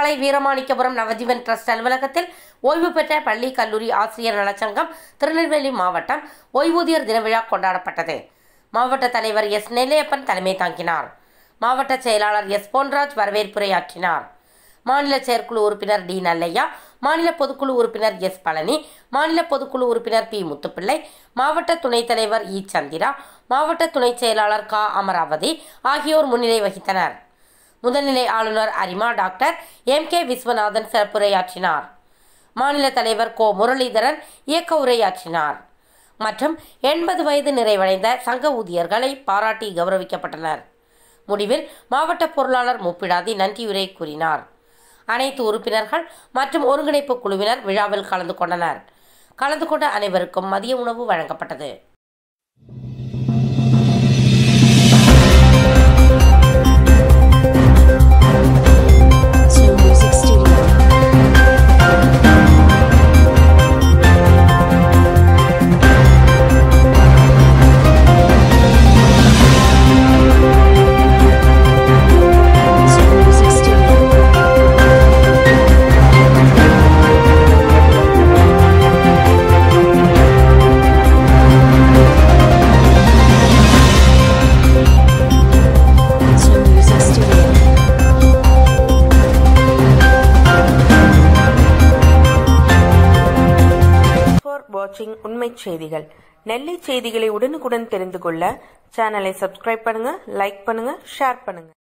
காலை வீரமாணிக்கபுரம் நவஜீவன் ட்ரஸ்ட் அலுவலகத்தில் ஓய்வு பெற்ற பள்ளி கல்லூரி ஆசிரியர் நலச்சங்கம் திருநெல்வேலி மாவட்டம் ஓய்வூதியர் தின விழா கொண்டாடப்பட்டது மாவட்ட தலைவர் எஸ் நெல்லையப்பன் தலைமை தாங்கினார் மாவட்ட செயலாளர் எஸ் பொன்ராஜ் வரவேற்புரையாற்றினார் மாநில செயற்குழு உறுப்பினர் டி நல்லையா மாநில பொதுக்குழு உறுப்பினர் எஸ் பழனி மாநில பொதுக்குழு உறுப்பினர் பி முத்துப்பிள்ளை மாவட்ட துணைத் தலைவர் இ சந்திரா மாவட்ட துணைச் செயலாளர் க அமராவதி ஆகியோர் முன்னிலை வகித்தனர் முதல்நிலை ஆளுநர் அரிமா டாக்டர் எம் கே விஸ்வநாதன் சிறப்புரையாற்றினார் மாநில தலைவர் கோ முரளிதரன் இயக்க உரையாற்றினார் மற்றும் எண்பது வயது நிறைவடைந்த சங்க ஊதியர்களை பாராட்டி கௌரவிக்கப்பட்டனர் முடிவில் மாவட்ட பொருளாளர் முப்பிடாதி நன்றியுரை கூறினார் அனைத்து உறுப்பினர்கள் மற்றும் ஒருங்கிணைப்பு குழுவினர் விழாவில் கலந்து கொண்டனர் கலந்து கொண்ட அனைவருக்கும் மதிய உணவு வழங்கப்பட்டது Two Music Studio. Two Music Studio. Two Music Studio. For வாட்சிங் உண்மை செய்திகள் நெல்லை செய்திகளை உடனுக்குடன் தெரிந்து கொள்ள சேனலை சப்ஸ்கிரைப் பண்ணுங்க லைக் பண்ணுங்க ஷேர் பண்ணுங்க